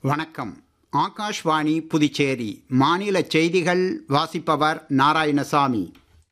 வணக்கம் ஆகாஷ்வாணி புதுச்சேரி மாநில செய்திகள் வாசிப்பவர் நாராயணசாமி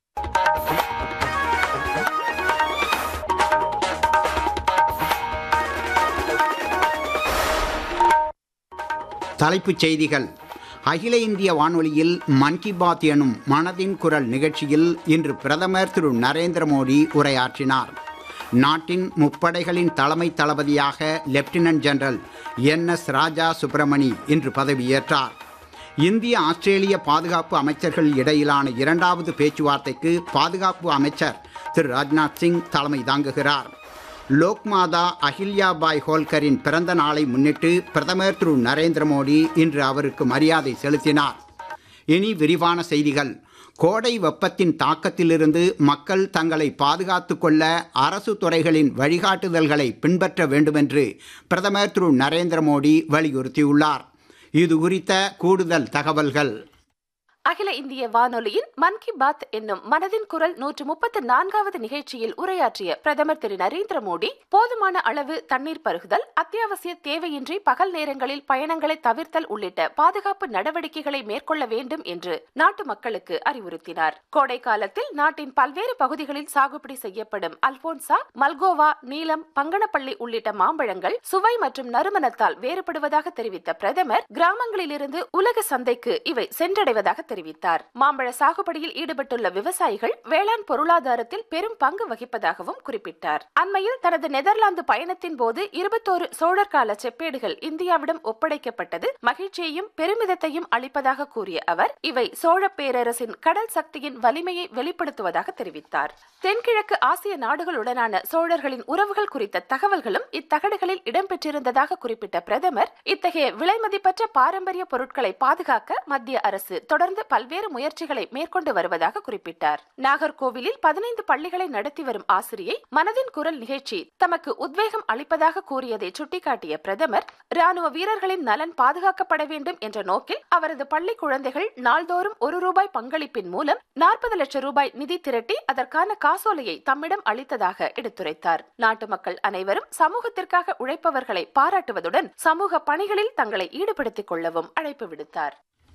தலைப்புச் செய்திகள் அகில இந்திய வானொலியில் மன் கி பாத் எனும் மனதின் குரல் நிகழ்ச்சியில் இன்று பிரதமர் திரு நரேந்திர மோடி உரையாற்றினார் நாட்டின் முப்படைகளின் தலைமை தளபதியாக lieutenant general N S Raja Subramani இன்று பதவியேற்றார் இந்திய ஆஸ்திரேலிய பாதுகாப்பு அமைச்சர்கள் இடையிலான இரண்டாவது பேச்சுவார்த்தைக்கு பாதுகாப்பு அமைச்சர் திரு ராஜ்நாத் சிங் தலைமை தாங்குகிறார் லோக்மாதா அஹில்யாபாய் ஹோல்கரின் பிறந்த நாளை முன்னிட்டு பிரதமர் திரு நரேந்திர மோடி இன்று அவருக்கு மரியாதை செலுத்தினார் இனி விரிவான செய்திகள் கோடை வெப்பத்தின் தாக்கத்திலிருந்து மக்கள் தங்களை பாதுகாத்துக் கொள்ள அரசு துறைகளின் வழிகாட்டுதல்களை பின்பற்ற வேண்டுமென்று பிரதமர் திரு நரேந்திர மோடி வலியுறுத்தியுள்ளார் இது குறித்த கூடுதல் தகவல்கள் அகில இந்திய வானொலியின் மன் கி பாத் என்னும் மனதின் குரல் நூற்று முப்பத்து நான்காவது நிகழ்ச்சியில் உரையாற்றிய பிரதமர் திரு நரேந்திர மோடி போதுமான அளவு தண்ணீர் பருகுதல் அத்தியாவசிய தேவையின்றி பகல் நேரங்களில் பயணங்களை தவிர்த்தல் உள்ளிட்ட பாதுகாப்பு நடவடிக்கைகளை மேற்கொள்ள வேண்டும் என்று நாட்டு மக்களுக்கு அறிவுறுத்தினார் கோடை காலத்தில் நாட்டின் பல்வேறு பகுதிகளில் சாகுபடி செய்யப்படும் அல்போன்சா மல்கோவா நீலம் பங்கனப்பள்ளி உள்ளிட்ட மாம்பழங்கள் சுவை மற்றும் நறுமணத்தால் வேறுபடுவதாக தெரிவித்த பிரதமர் கிராமங்களிலிருந்து உலக சந்தைக்கு இவை சென்றடைவதாக தெரிவித்தார் மாம்பழ சாகுபடியில் ஈடுபட்டுள்ள விவசாயிகள் வேளாண் பொருளாதாரத்தில் பெரும் பங்கு வகிப்பதாகவும் குறிப்பிட்டார் அண்மையில் தனது நெதர்லாந்து பயணத்தின் போது இருபத்தோரு சோழர் கால செப்பேடுகள் இந்தியாவிடம் ஒப்படைக்கப்பட்டது மகிழ்ச்சியையும் பெருமிதத்தையும் அளிப்பதாக கூறிய அவர் இவை சோழ பேரரசின் கடல் சக்தியின் வலிமையை வெளிப்படுத்துவதாக தெரிவித்தார் தென்கிழக்கு ஆசிய நாடுகளுடனான சோழர்களின் உறவுகள் குறித்த தகவல்களும் இத்தகடுகளில் இடம்பெற்றிருந்ததாக குறிப்பிட்ட பிரதமர் இத்தகைய விலைமதிப்பற்ற பாரம்பரிய பொருட்களை பாதுகாக்க மத்திய அரசு தொடர்ந்து பல்வேறு முயற்சிகளை மேற்கொண்டு வருவதாக குறிப்பிட்டார் நாகர்கோவிலில் பதினைந்து பள்ளிகளை நடத்தி வரும் ஆசிரியை மனதின் குரல் நிகழ்ச்சி தமக்கு உத்வேகம் அளிப்பதாக கூறியதை சுட்டிக்காட்டிய பிரதமர் ராணுவ வீரர்களின் நலன் பாதுகாக்கப்பட வேண்டும் என்ற நோக்கில் அவரது பள்ளி குழந்தைகள் நாள்தோறும் ஒரு ரூபாய் பங்களிப்பின் மூலம் நாற்பது லட்சம் ரூபாய் நிதி திரட்டி அதற்கான காசோலையை தம்மிடம் அளித்ததாக எடுத்துரைத்தார் நாட்டு மக்கள் அனைவரும் சமூகத்திற்காக உழைப்பவர்களை பாராட்டுவதுடன் சமூக பணிகளில் தங்களை ஈடுபடுத்திக் கொள்ளவும் அழைப்பு விடுத்தார்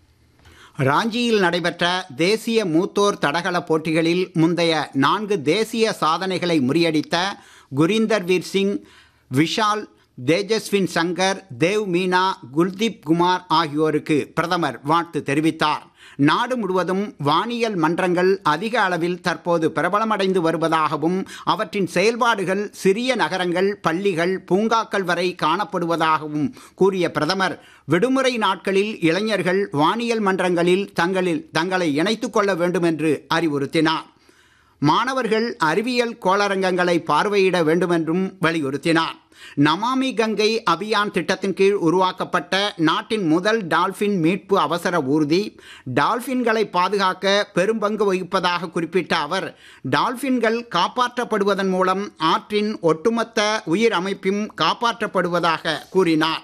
ராஞ்சியில் நடைபெற்ற தேசிய மூத்தோர் தடகள போட்டிகளில் முந்தைய நான்கு தேசிய சாதனைகளை முறியடித்த குரிந்தர் வீர் சிங் விஷால் தேஜஸ்வின் சங்கர் தேவ் மீனா குல்தீப் குமார் ஆகியோருக்கு பிரதமர் வாழ்த்து தெரிவித்தார் நாடு முழுவதும் வானியல் மன்றங்கள் அதிக அளவில் தற்போது பிரபலமடைந்து வருவதாகவும் அவற்றின் செயல்பாடுகள் சிறிய நகரங்கள் பள்ளிகள் பூங்காக்கள் வரை காணப்படுவதாகவும் கூறிய பிரதமர் விடுமுறை நாட்களில் இளைஞர்கள் வானியல் மன்றங்களில் தங்களில் தங்களை இணைத்துக் கொள்ள வேண்டும் என்று அறிவுறுத்தினார் மாணவர்கள் அறிவியல் கோளரங்கங்களை பார்வையிட வேண்டுமென்றும் வலியுறுத்தினார் நமாமி கங்கை அபியான் திட்டத்தின் கீழ் உருவாக்கப்பட்ட நாட்டின் முதல் டால்பின் மீட்பு அவசர ஊர்தி டால்பின்களை பாதுகாக்க பெரும்பங்கு வகிப்பதாக குறிப்பிட்ட அவர் டால்பின்கள் காப்பாற்றப்படுவதன் மூலம் ஆற்றின் ஒட்டுமொத்த உயிர் அமைப்பும் காப்பாற்றப்படுவதாக கூறினார்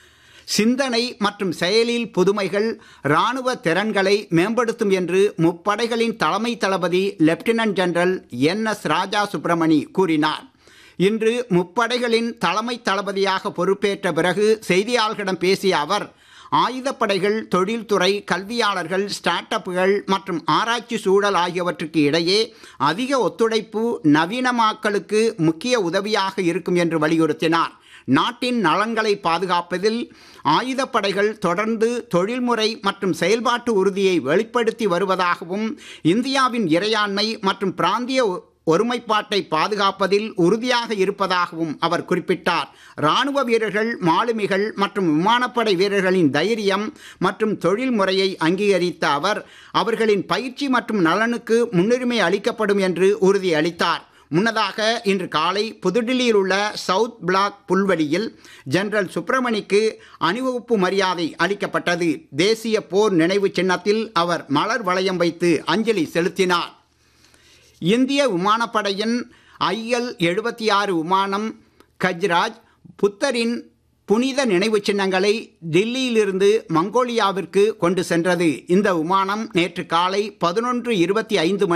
சிந்தனை மற்றும் செயலில் புதுமைகள் இராணுவ திறன்களை மேம்படுத்தும் என்று முப்படைகளின் தலைமை தளபதி lieutenant general N S Raja Subramani கூறினார் இன்று முப்படைகளின் தலைமை தளபதியாக பொறுப்பேற்ற பிறகு செய்தியாளர்களிடம் பேசிய அவர் ஆயுதப்படைகள் தொழில்துறை கல்வியாளர்கள் ஸ்டார்ட் அப்புகள் மற்றும் ஆராய்ச்சி சூழல் ஆகியவற்றுக்கு இடையே அதிக ஒத்துழைப்பு நவீனமாக்கலுக்கு முக்கிய உதவியாக இருக்கும் என்று வலியுறுத்தினார் நாட்டின் நலன்களை பாதுகாப்பதில் ஆயுதப்படைகள் தொடர்ந்து தொழில்முறை மற்றும் செயல்பாட்டு உறுதியை வெளிப்படுத்தி வருவதாகவும் இந்தியாவின் இறையாண்மை மற்றும் பிராந்திய ஒருமைப்பாட்டை பாதுகாப்பதில் உறுதியாக இருப்பதாகவும் அவர் குறிப்பிட்டார் ராணுவ வீரர்கள் மாலுமிகள் மற்றும் விமானப்படை வீரர்களின் தைரியம் மற்றும் தொழில்முறையை அங்கீகரித்த அவர் அவர்களின் பயிற்சி மற்றும் நலனுக்கு முன்னுரிமை அளிக்கப்படும் என்று உறுதியளித்தார் முன்னதாக இன்று காலை புதுடில்லியில் உள்ள சவுத் பிளாக் புல்வெளியில் ஜெனரல் சுப்பிரமணிக்கு அணிவகுப்பு மரியாதை அளிக்கப்பட்டது தேசிய போர் நினைவு சின்னத்தில் அவர் மலர் வளையம் வைத்து அஞ்சலி செலுத்தினார் இந்திய விமானப்படையின் ஐஎல் எழுபத்தி ஆறு விமானம் கஜ்ராஜ் புத்தரின் புனித நினைவு சின்னங்களை டில்லியிலிருந்து மங்கோலியாவிற்கு கொண்டு சென்றது இந்த விமானம் நேற்று காலை பதினொன்று இருபத்தி ஐந்து